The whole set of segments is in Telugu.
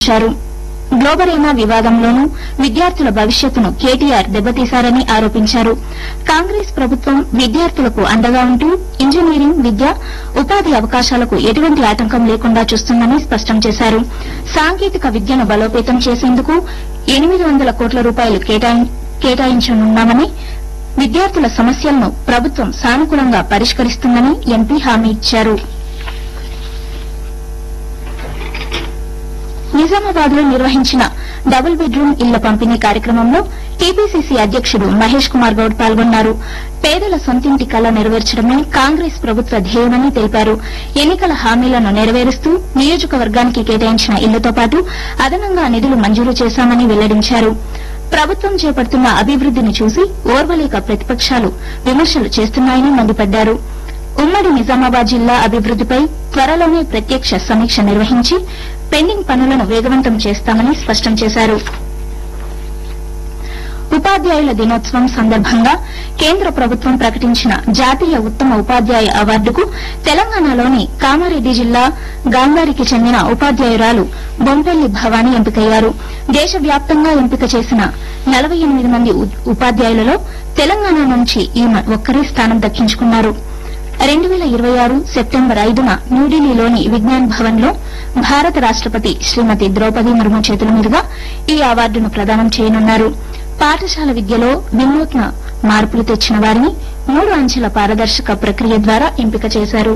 చేశారు గ్లోబరేనా వివాదంలోనూ విద్యార్థుల భవిష్యత్తును కేటీఆర్ దెబ్బతీశారని ఆరోపించారు కాంగ్రెస్ ప్రభుత్వం విద్యార్థులకు అండగా ఉంటూ ఇంజనీరింగ్ విద్య ఉపాధి అవకాశాలకు ఎటువంటి ఆటంకం లేకుండా చూస్తుందని స్పష్టం చేశారు సాంకేతిక విద్యను బలోపేతం చేసేందుకు ఎనిమిది వందల కోట్ల రూపాయలు కేటాయి- కేటాయించనున్నామని విద్యార్థుల సమస్యలను ప్రభుత్వం సానుకూలంగా పరిష్కరిస్తుందని ఎంపీ హామీ ఇచ్చారు నిజామాబాద్ లో నిర్వహించిన డబుల్ బెడ్రూమ్ ఇళ్ల పంపిణీ కార్యక్రమంలో టీపీసీసీ అధ్యకుడు మహేష్ కుమార్ గౌడ్ పాల్గొన్నారు పేదల సొంతింటి కల నెరవేర్చడమే కాంగ్రెస్ ప్రభుత్వ ధ్యేయమని తెలిపారు ఎన్నికల హామీలను నెరవేరుస్తూ నియోజకవర్గానికి కేటాయించిన ఇళ్లతో పాటు అదనంగా నిధులు మంజూరు చేశామని వెల్లడించారు ప్రభుత్వం చేపడుతున్న అభివృద్దిని చూసి ఓర్వలేక ప్రతిపక్షాలు విమర్శలు చేస్తున్నాయని మండిపడ్డారు ఉమ్మడి నిజామాబాద్ జిల్లా అభివృద్దిపై త్వరలోనే ప్రత్యక్ష సమీక్ష నిర్వహించి పెండింగ్ పనులను వేగవంతం చేస్తామని స్పష్టం చేశారు ఉపాధ్యాయుల దినోత్సవం సందర్భంగా కేంద్ర ప్రభుత్వం ప్రకటించిన జాతీయ ఉత్తమ ఉపాధ్యాయ అవార్డుకు తెలంగాణలోని కామారెడ్డి జిల్లా గాంధారికి చెందిన ఉపాధ్యాయురాలు బొంపెల్లి భవానీ ఎంపికయ్యారు దేశవ్యాప్తంగా ఎంపిక చేసిన నలభై ఎనిమిది మంది ఉ- ఉపాధ్యాయులలో తెలంగాణ నుంచి ఈమె ఒక్కరే స్థానం దక్కించుకున్నారు రెండు వేల ఇరవై ఆరు సెప్టెంబర్ ఐదున న్యూఢిల్లీలోని విజ్ఞాన్ భవన్ లో భారత రాష్టపతి శ్రీమతి ద్రౌపది ముర్ము చేతుల మీదుగా ఈ అవార్డును ప్రదానం చేయనున్నారు పాఠశాల విద్యలో వినూత్న మార్పులు తెచ్చిన వారిని మూడు అంచెల పారదర్శక ప్రక్రియ ద్వారా ఎంపిక చేశారు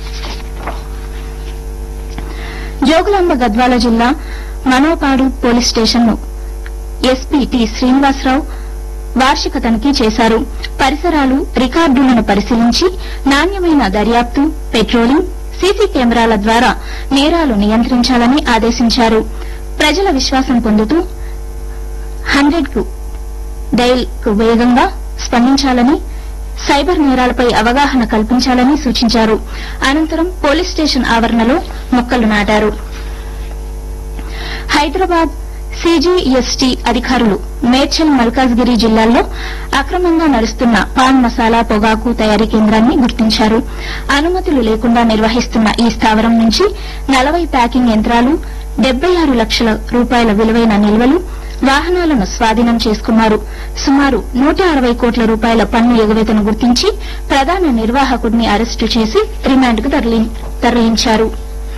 జోగులాంబ గద్వాల జిల్లా మనోపాడు పోలీస్ స్టేషన్ ను ఎస్పీ టి శ్రీనివాసరావు వార్షిక తనిఖీ చేశారు పరిసరాలు రికార్డులను పరిశీలించి నాణ్యమైన దర్యాప్తు పెట్రోలింగ్ సీసీ కెమెరాల ద్వారా నేరాలు నియంత్రించాలని ఆదేశించారు ప్రజల విశ్వాసం పొందుతూ హండ్రెడ్ కు డైల్ కు వేగంగా స్పందించాలని సైబర్ నేరాలపై అవగాహన కల్పించాలని సూచించారు అనంతరం పోలీస్ స్టేషన్ ఆవరణలో మొక్కలు నాటారు హైదరాబాద్ సీజీఎస్టీ అధికారులు మేడ్చల్ మల్కాజ్గిరి జిల్లాల్లో అక్రమంగా నడుస్తున్న పాన్ మసాలా పొగాకు తయారీ కేంద్రాన్ని గుర్తించారు అనుమతులు లేకుండా నిర్వహిస్తున్న ఈ స్థావరం నుంచి నలభై ప్యాకింగ్ యంత్రాలు డెబ్బై ఆరు లక్షల రూపాయల విలువైన నిల్వలు వాహనాలను స్వాధీనం చేసుకున్నారు సుమారు నూట అరవై కోట్ల రూపాయల పన్ను ఎగవేతను గుర్తించి ప్రధాన నిర్వాహకుడిని అరెస్టు చేసి రిమాండ్కు తరలి- తరలించారు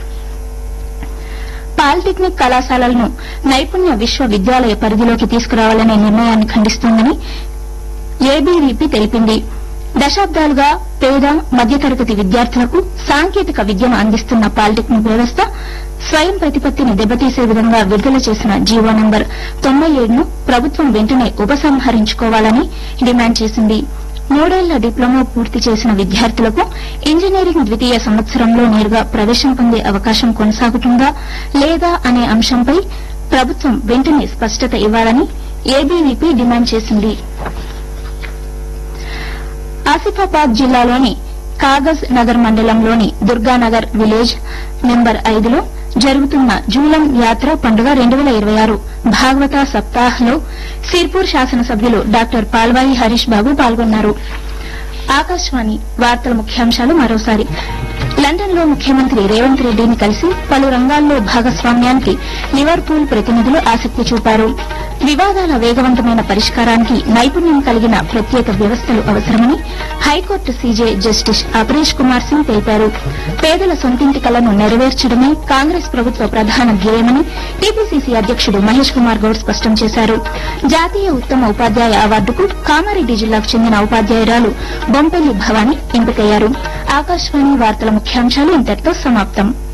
పాలిటెక్నిక్ కళాశాలలను నైపుణ్య విశ్వవిద్యాలయ పరిధిలోకి తీసుకురావాలనే నిర్ణయాన్ని ఖండిస్తోందని ఏబీవీపీ తెలిపింది దశాబ్దాలుగా పేద మధ్యతరగతి విద్యార్థులకు సాంకేతిక విద్యను అందిస్తున్న పాలిటెక్నిక్ వ్యవస్థ స్వయం ప్రతిపత్తిని దెబ్బతీసే విధంగా విడుదల చేసిన జీవో నంబర్ తొంభై ఏడును ప్రభుత్వం వెంటనే ఉపసంహరించుకోవాలని డిమాండ్ చేసింది మూడేళ్ల డిప్లొమా పూర్తి చేసిన విద్యార్థులకు ఇంజనీరింగ్ ద్వితీయ సంవత్సరంలో నేరుగా ప్రవేశం పొందే అవకాశం కొనసాగుతుందా లేదా అనే అంశంపై ప్రభుత్వం వెంటనే స్పష్టత ఇవ్వాలని ఏబీవీపీ డిమాండ్ చేసింది ఆసిఫాబాద్ జిల్లాలోని కాగజ్ నగర్ మండలంలోని దుర్గానగర్ విలేజ్ నెంబర్ ఐదులో జరుగుతున్న జూలం యాత్ర పండుగ రెండు వేల ఇరవై ఆరు భాగవత సప్తాహ్లో సిర్పూర్ శాసనసభ్యులు డాక్టర్ పాల్వాయి హరీష్ బాబు పాల్గొన్నారు ఆకాశవాణి వార్తల ముఖ్యాంశాలు మరోసారి లండన్ లో ముఖ్యమంత్రి రేవంత్ రెడ్డిని కలిసి పలు రంగాల్లో భాగస్వామ్యానికి లివర్పూల్ ప్రతినిధులు ఆసక్తి చూపారు వివాదాల వేగవంతమైన పరిష్కారానికి నైపుణ్యం కలిగిన ప్రత్యేక వ్యవస్థలు అవసరమని high court CJ justice Aparesh Kumar Singh తెలిపారు పేదల సొంతింటి కలను నెరవేర్చడమే కాంగ్రెస్ ప్రభుత్వ ప్రధాన ధ్యేయమని టీపీసీసీ అధ్యకుడు మహేష్ కుమార్ గౌడ్ స్పష్టం చేశారు జాతీయ ఉత్తమ ఉపాధ్యాయ అవార్డుకు కామారెడ్డి జిల్లాకు చెందిన ఉపాధ్యాయురాలు బొంపెల్లి భవానీ ఎంపికయ్యారు ఆకాశవాణి వార్తల ముఖ్యాంశాలు ఇంతటితో సమాప్తం